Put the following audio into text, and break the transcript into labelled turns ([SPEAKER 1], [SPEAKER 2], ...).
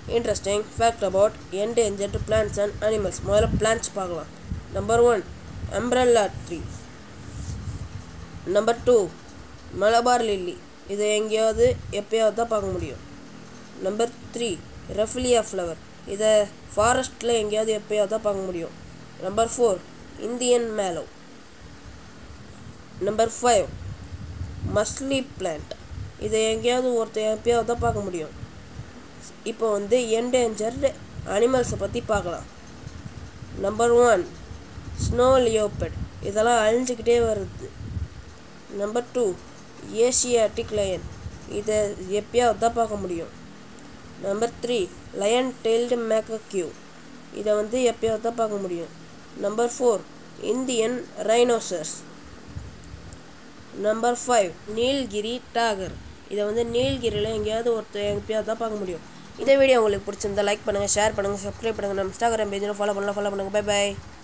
[SPEAKER 1] interesting fact about endangered plants and animals முதல்ல plants பார்க்கலாம் number one umbrella tree number two Malabar lily இதை எங்கேயாவது எப்பயாவது தான் பார்க்க முடியும் நம்பர் த்ரீ ரெஃபிலியா ஃப்ளவர் இதை ஃபாரஸ்ட்டில் எங்கேயாவது எப்பயாவது தான் பார்க்க முடியும் number four Indian mallow number five musli plant இதை எங்கேயாவது ஒருத்தர் எப்பயாவது தான் பார்க்க முடியும் இப்போ வந்து என்டேஞ்சர்டு அனிமல்ஸை பற்றி பார்க்கலாம் நம்பர் ஒன் ஸ்னோ லியோபெட் இதெல்லாம் அழிஞ்சிக்கிட்டே வருது நம்பர் டூ ஏசியாட்டிக் லயன் இதை எப்பயாவது தான் பார்க்க முடியும் number three lion tailed macaque இதை வந்து எப்பயாவது தான் பார்க்க முடியும் number four Indian rhinoceros number five Nilgiri டாகர் இதை வந்து நீல்கிரியில் எங்கேயாவது ஒருத்தர் எப்பயாவது தான் பார்க்க முடியும் இந்த வீடியோ உங்களுக்கு பிடிச்சிருந்தா லைக் பண்ணுங்கள் ஷேர் பண்ணுங்கள் சப்ஸ்கிரைப் பண்ணுங்கள் நம்ம இன்ஸ்டாகிராம் பேஜில் ஃபாலோ பண்ணலாம் ஃபாலோ பண்ணுங்கள் பை பை